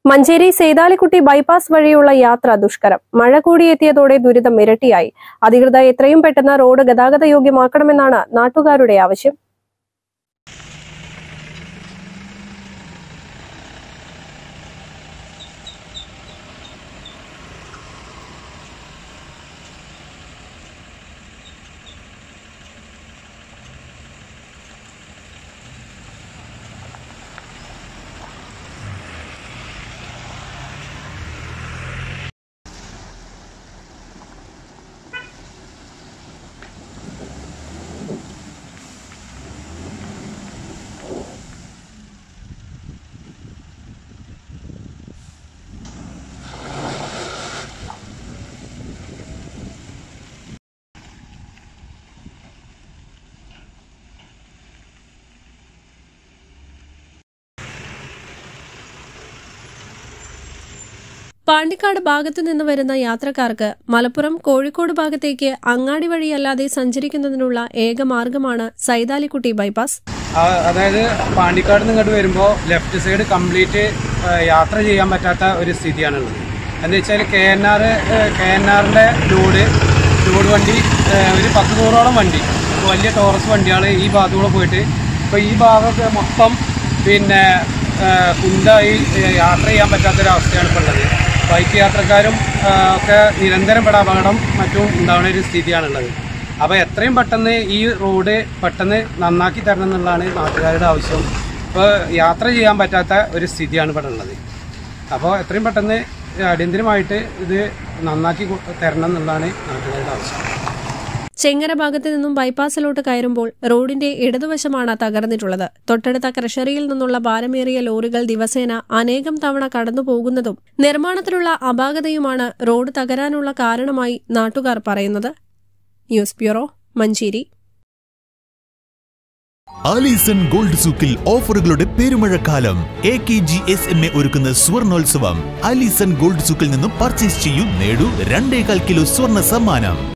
Manjeri സേതാലിക്കുട്ടി bypass വഴിയുള്ള യാത്ര ദുഷ്കരം മഴ കൂടിയെത്തിയതോടെ ദുരിതം ഇരട്ടിയായി അധികൃതർ എത്രയും പെട്ടെന്ന് റോഡ് ഗതാഗത യോഗ്യമാക്കണമെന്നാണ് നാട്ടുകാരുടെ ആവശ്യം പാണ്ടിക്കാട് ഭാഗത്തു നിന്ന് വരുന്ന യാത്രക്കാർക്ക് മലപ്പുറം കോഴിക്കോട് ഭാഗത്തേക്ക് അങ്ങാടി വഴിയല്ലാതെ സഞ്ചരിക്കുന്നതിനുള്ള ഏക മാർഗമാണ് സൈതാലിക്കുട്ടി ബൈപ്പാസ് ആ- അതായത് പാണ്ടിക്കാട് നിന്ന് ഇങ്ങോട്ട് വരുമ്പോൾ ലെഫ്റ്റ് സൈഡ് കംപ്ലീറ്റ് യാത്ര ചെയ്യാൻ പറ്റാത്ത ഒരു സ്ഥിതിയാണുള്ളത് എന്താ വെച്ചാൽ K N R K N ആറിൻ്റെ ലോഡ് ലോഡ് വണ്ടി ഏഹ്, ഒരു പത്ത് നൂറോളം വണ്ടി വലിയ ടോറസ് വണ്ടികൾ ഈ ഭാഗത്തൂടെ പോയിട്ട് ഇപ്പോൾ ഈ ഭാഗമൊക്കെ മൊത്തം പിന്നെ ഏഹ്, കുണ്ടായി ഏഹ്, യാത്ര ചെയ്യാൻ പറ്റാത്തൊരവസ്ഥയാണ് ഇപ്പോൾ ഉള്ളത് ബൈക്ക് യാത്രക്കാരും ഏഹ്, ഒക്കെ നിരന്തരം ഇവിടെ അപകടം മറ്റും ഉണ്ടാവുന്ന ഒരു സ്ഥിതിയാണുള്ളത് അപ്പോൾ എത്രയും പെട്ടെന്ന് ഈ റോഡ് പെട്ടെന്ന് നന്നാക്കി തരണം എന്നുള്ളതാണ് നാട്ടുകാരുടെ ആവശ്യം ഇപ്പോൾ യാത്ര ചെയ്യാൻ പറ്റാത്ത ഒരു സ്ഥിതിയാണ് ഇവിടെ ഉള്ളത് അപ്പോൾ എത്രയും പെട്ടെന്ന് അടിയന്തരമായിട്ട് ഇത് നന്നാക്കി കൊ- തരണം എന്നുള്ളതാണ് നാട്ടുകാരുടെ ആവശ്യം ചെങ്ങര ഭാഗത്തു നിന്നും ബൈപ്പാസിലോട്ട് കയറുമ്പോൾ റോഡിന്റെ ഇടതുവശമാണ് തകർന്നിട്ടുള്ളത് തൊട്ടടുത്ത ക്രഷറിയിൽ നിന്നുള്ള ഭാരമേറിയ ലോറികൾ ദിവസേന അനേകം തവണ കടന്നുപോകുന്നതും നിർമ്മാണത്തിലുള്ള അപാകതയുമാണ് റോഡ് തകരാനുള്ള കാരണമായി നാട്ടുകാർ പറയുന്നത് news bureau Manjeri Alison gold സൂക്കിൽ ഓഫറുകളുടെ പെരുമഴക്കാലം A K G S M A ഒരുക്കുന്ന സ്വർണോത്സവം ആലീസൺ ഗോൾഡ് സൂക്കിൽ നിന്നും പർച്ചേസ് ചെയ്യൂ നേടൂ രണ്ടേകാൽ കിലോ സ്വർണ്ണ സമ്മാനം